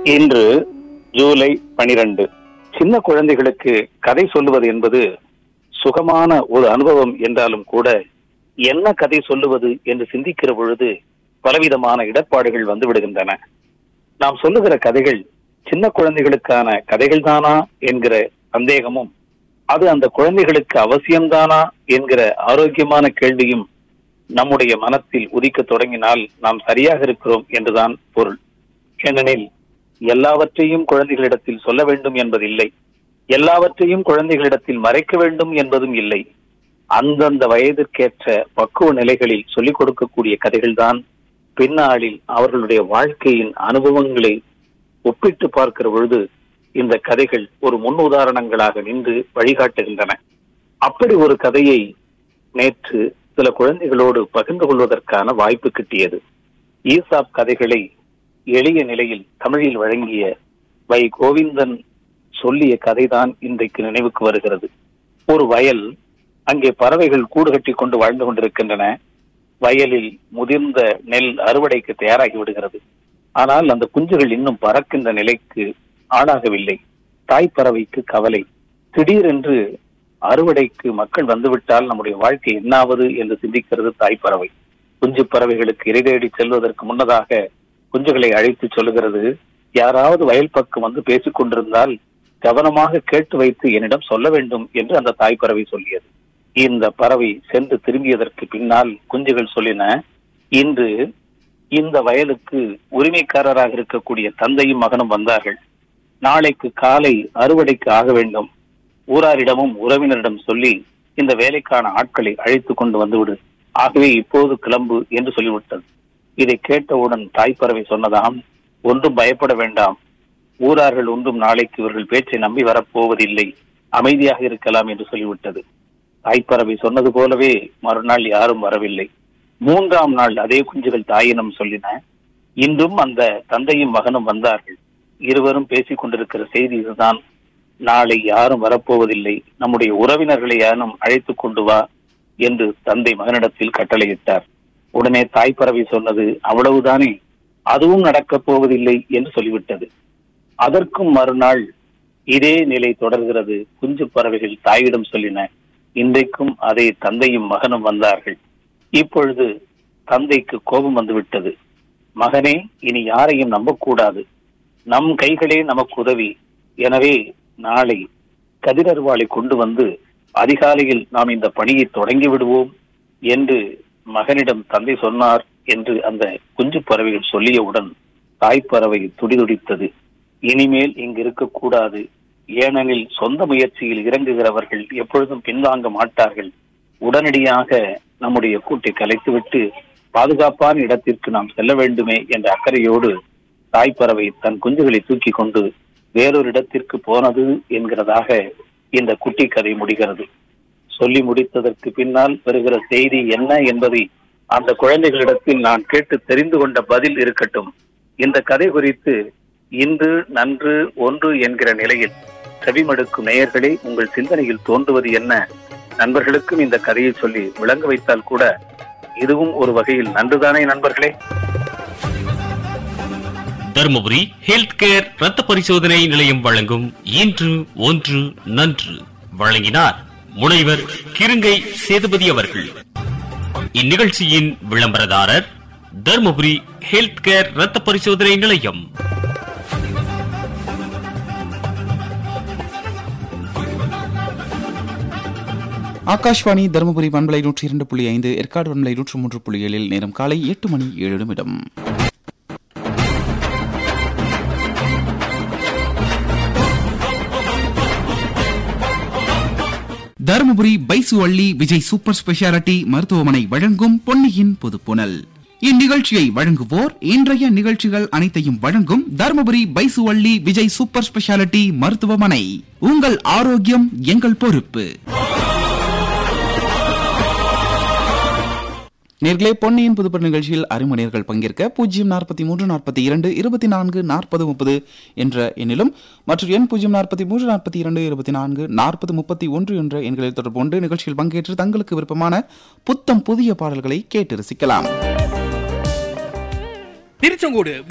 இன்று ஜூலை பனிரெண்டு சின்ன குழந்தைகளுக்கு கதை சொல்லுவது என்பது சுகமான ஒரு அனுபவம் என்றாலும் கூட என்ன கதை சொல்லுவது என்று சிந்திக்கிற பொழுது பலவிதமான இடர்பாடுகள் வந்து விடுகின்றன நாம் சொல்லுகிற கதைகள் சின்ன குழந்தைகளுக்கான கதைகள் தானா என்கிற சந்தேகமும் அது அந்த குழந்தைகளுக்கு அவசியம்தானா என்கிற ஆரோக்கியமான கேள்வியும் நம்முடைய மனத்தில் உதிக்க தொடங்கினால் நாம் சரியாக இருக்கிறோம் என்றுதான் பொருள் ஏனெனில் எல்லாவற்றையும் குழந்தைகளிடத்தில் சொல்ல வேண்டும் என்பதில்லை எல்லாவற்றையும் குழந்தைகளிடத்தில் மறைக்க வேண்டும் என்பதும் இல்லை அந்தந்த வயதிற்கேற்ற பக்குவ நிலைகளில் சொல்லிக் கொடுக்கக்கூடிய கதைகள்தான் பின்னாளில் அவர்களுடைய வாழ்க்கையின் அனுபவங்களை ஒப்பிட்டு பார்க்கிற பொழுது இந்த கதைகள் ஒரு முன் உதாரணங்களாக நின்று வழிகாட்டுகின்றன அப்படி ஒரு கதையை நேற்று சில குழந்தைகளோடு பகிர்ந்து கொள்வதற்கான வாய்ப்பு கிட்டியது ஈசாப் கதைகளை எளிய நிலையில் தமிழில் வழங்கிய வை கோவிந்தன் சொல்லிய கதைதான் இன்றைக்கு நினைவுக்கு வருகிறது ஒரு வயல் அங்கே பறவைகள் கூடு கட்டி கொண்டு வாழ்ந்து கொண்டிருக்கின்றன வயலில் முதிர்ந்த நெல் அறுவடைக்கு தயாராகி விடுகிறது ஆனால் அந்த குஞ்சுகள் இன்னும் பறக்கின்ற நிலைக்கு ஆளாகவில்லை தாய் பறவைக்கு கவலை திடீரென்று அறுவடைக்கு மக்கள் வந்துவிட்டால் நம்முடைய வாழ்க்கை என்னாவது என்று சிந்திக்கிறது தாய் பறவை குஞ்சு பறவைகளுக்கு இறை தேடி செல்வதற்கு முன்னதாக குஞ்சுகளை அழைத்து சொல்லுகிறது யாராவது வயல் பக்கம் வந்து பேசிக் கொண்டிருந்தால் கவனமாக கேட்டு வைத்து என்னிடம் சொல்ல வேண்டும் என்று அந்த தாய் பறவை சொல்லியது இந்த பறவை சென்று திரும்பியதற்கு பின்னால் குஞ்சுகள் சொல்லின இன்று இந்த வயலுக்கு உரிமைக்காரராக இருக்கக்கூடிய தந்தையும் மகனும் வந்தார்கள் நாளைக்கு காலை அறுவடைக்கு ஆக வேண்டும் ஊராரிடமும் உறவினரிடம் சொல்லி இந்த வேலைக்கான ஆட்களை அழைத்து கொண்டு வந்துவிடு ஆகவே இப்போது கிளம்பு என்று சொல்லிவிட்டது இதை கேட்டவுடன் தாய்ப்பறவை சொன்னதாம் ஒன்றும் பயப்பட வேண்டாம் ஊரார்கள் ஒன்றும் நாளைக்கு இவர்கள் பேச்சை நம்பி வரப்போவதில்லை அமைதியாக இருக்கலாம் என்று சொல்லிவிட்டது தாய்ப்பறவை சொன்னது போலவே மறுநாள் யாரும் வரவில்லை மூன்றாம் நாள் அதே குஞ்சுகள் தாயினம் சொல்லின இன்றும் அந்த தந்தையும் மகனும் வந்தார்கள் இருவரும் பேசிக் கொண்டிருக்கிற செய்தி இதுதான் நாளை யாரும் வரப்போவதில்லை நம்முடைய உறவினர்களை யாரும் அழைத்துக் கொண்டு வா என்று தந்தை மகனிடத்தில் கட்டளையிட்டார் உடனே தாய் பறவை சொன்னது அவ்வளவுதானே அதுவும் நடக்கப் போவதில்லை என்று சொல்லிவிட்டது அதற்கும் மறுநாள் இதே நிலை தொடர்கிறது குஞ்சு பறவைகள் தாயிடம் சொல்லின இன்றைக்கும் அதே தந்தையும் மகனும் வந்தார்கள் இப்பொழுது தந்தைக்கு கோபம் வந்துவிட்டது மகனே இனி யாரையும் நம்பக்கூடாது நம் கைகளே நமக்கு உதவி எனவே நாளை கதிரருவாளை கொண்டு வந்து அதிகாலையில் நாம் இந்த பணியை தொடங்கி விடுவோம் என்று மகனிடம் தந்தை சொன்னார் என்று அந்த குஞ்சு பறவைகள் சொல்லியவுடன் தாய்ப்பறவை துடிதுடித்தது இனிமேல் இங்கு இருக்கக்கூடாது ஏனெனில் சொந்த முயற்சியில் இறங்குகிறவர்கள் எப்பொழுதும் பின்வாங்க மாட்டார்கள் உடனடியாக நம்முடைய கூட்டை கலைத்துவிட்டு பாதுகாப்பான இடத்திற்கு நாம் செல்ல வேண்டுமே என்ற அக்கறையோடு தாய்ப்பறவை தன் குஞ்சுகளை தூக்கி கொண்டு வேறொரு இடத்திற்கு போனது என்கிறதாக இந்த குட்டி கதை முடிகிறது சொல்லி முடித்ததற்கு பின்னால் வருகிற செய்தி என்ன என்பதை அந்த குழந்தைகளிடத்தில் நான் கேட்டு தெரிந்து கொண்ட பதில் இருக்கட்டும் இந்த கதை குறித்து இன்று நன்று ஒன்று என்கிற நிலையில் செவிமடுக்கும் நேயர்களே உங்கள் சிந்தனையில் தோன்றுவது என்ன நண்பர்களுக்கும் இந்த கதையை சொல்லி விளங்க வைத்தால் கூட இதுவும் ஒரு வகையில் நன்றுதானே நண்பர்களே தருமபுரி ஹெல்த் கேர் ரத்த பரிசோதனை நிலையம் வழங்கும் இன்று ஒன்று நன்று வழங்கினார் முனைவர் கிருங்கை சேதுபதி அவர்கள் இந்நிகழ்ச்சியின் விளம்பரதாரர் தருமபுரி ஹெல்த் கேர் ரத்த பரிசோதனை நிலையம் ஆகாஷ்வாணி தருமபுரி பண்பலை நூற்றி இரண்டு புள்ளி ஐந்து ஏற்காடு பண்பலை நூற்று மூன்று புள்ளி ஏழில் நேரம் காலை எட்டு மணி ஏழு நிமிடம் தருமபுரி பைசு அள்ளி விஜய் சூப்பர் ஸ்பெஷாலிட்டி மருத்துவமனை வழங்கும் பொன்னியின் புதுப்புனல் இந்நிகழ்ச்சியை வழங்குவோர் இன்றைய நிகழ்ச்சிகள் அனைத்தையும் வழங்கும் தருமபுரி பைசு அள்ளி விஜய் சூப்பர் ஸ்பெஷாலிட்டி மருத்துவமனை உங்கள் ஆரோக்கியம் எங்கள் பொறுப்பு நேர்களே பொன்னியின் புதுப்பர் நிகழ்ச்சியில் அறிமுறையர்கள் பங்கேற்க பூஜ்ஜியம் நாற்பத்தி மூன்று நாற்பத்தி இரண்டு இருபத்தி நான்கு நாற்பது முப்பது என்ற எண்ணிலும் மற்றும் எண் பூஜ்ஜியம் நாற்பத்தி மூன்று நாற்பத்தி இரண்டு இருபத்தி நான்கு நாற்பது முப்பத்தி ஒன்று என்ற எண்களில் தொடர்பு கொண்டு நிகழ்ச்சியில் பங்கேற்று தங்களுக்கு விருப்பமான புத்தம் புதிய பாடல்களை கேட்டு ரசிக்கலாம் திருச்செங்கோடு